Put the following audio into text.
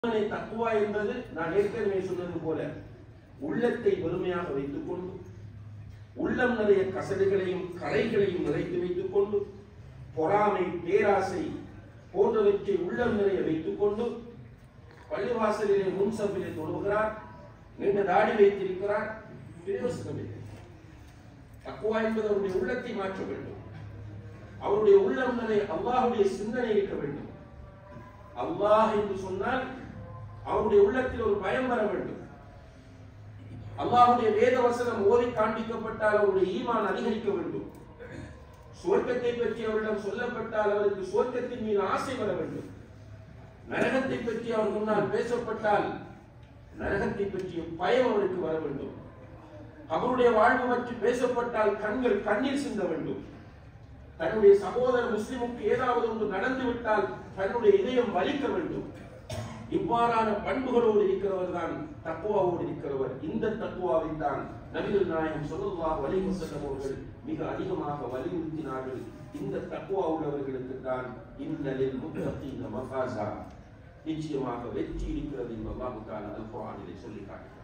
சிந்தனை தக்குவா என்பது நான் ஏற்கனவே சொன்னது போல உள்ளத்தை வெறுமையாக வைத்துக் கொண்டு உள்ளம் நிறைய கசடுகளையும் கரைகளையும் நிறைத்து வைத்துக் கொண்டு பொறாமை பேராசை போன்றவற்றை உள்ளம் நிறைய வைத்துக் கொண்டு பள்ளிவாசலிலே முன்சபிலே தொழுகிறார் நீண்ட தாடி வைத்திருக்கிறார் பிரயோசனம் இல்லை தக்குவா என்பது அவருடைய உள்ளத்தை மாற்ற வேண்டும் அவருடைய உள்ளம் நிறைய அல்லாஹுடைய சிந்தனை இருக்க வேண்டும் அல்லாஹ் என்று சொன்னால் அவருடைய உள்ளத்தில் ஒரு பயம் வர வேண்டும் அல்லாஹுடைய வேத வசனம் ஓதி காண்பிக்கப்பட்டால் அவருடைய ஈமான் அதிகரிக்க வேண்டும் சுவர்க்கத்தை பற்றி அவரிடம் சொல்லப்பட்டால் அவருக்கு சுவர்க்கத்தின் மீது ஆசை வர வேண்டும் நரகத்தை பற்றி அவர் முன்னால் பேசப்பட்டால் நரகத்தை பற்றிய பயம் அவருக்கு வர வேண்டும் அவருடைய வாழ்வு பற்றி பேசப்பட்டால் கண்கள் கண்ணீர் சிந்த வேண்டும் தன்னுடைய சகோதரர் முஸ்லிமுக்கு ஏதாவது ஒன்று நடந்து விட்டால் தன்னுடைய இதயம் வலிக்க வேண்டும் இவ்வாறான பண்புகளோடு இருக்கிறவர் தான் தக்குவாவோடு இருக்கிறவர் இந்த தக்குவாவை தான் நபிகள் நாயகம் ஸல்லல்லாஹு அலைஹி வஸல்லம் அவர்கள் மிக அதிகமாக வலியுறுத்தினார்கள் இந்த தக்குவா உள்ளவர்களுக்கு தான் இன்னலில் முத்தகீன மஃபாஸா நிச்சயமாக வெற்றி இருக்கிறது என்று அல்லாஹ் தஆலா அல் குர்ஆனிலே சொல்லி காட்டுகிறார்